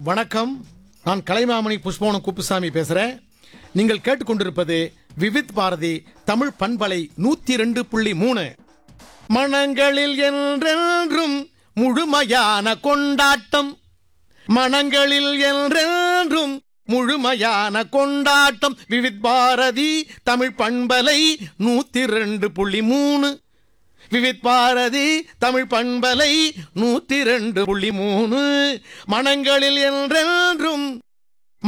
வணக்கம் நான் கலைமாமணி புஷ்பவனம் குப்புசாமி பேசுறேன் நீங்கள் கேட்டுக்கொண்டிருப்பது விவித் பாரதி தமிழ் பண்பலை நூத்தி ரெண்டு புள்ளி மூணு மனங்களில் என்றென்றும் முழுமையான கொண்டாட்டம் மனங்களில் என்றென்றும் முழுமையான கொண்டாட்டம் விவித் பாரதி தமிழ் பண்பலை நூத்தி ரெண்டு புள்ளி மூணு விவித் பாரதி தமிழ் பண்பலை நூத்தி ரெண்டு புள்ளி மூணு மனங்களில் என்றென்றும்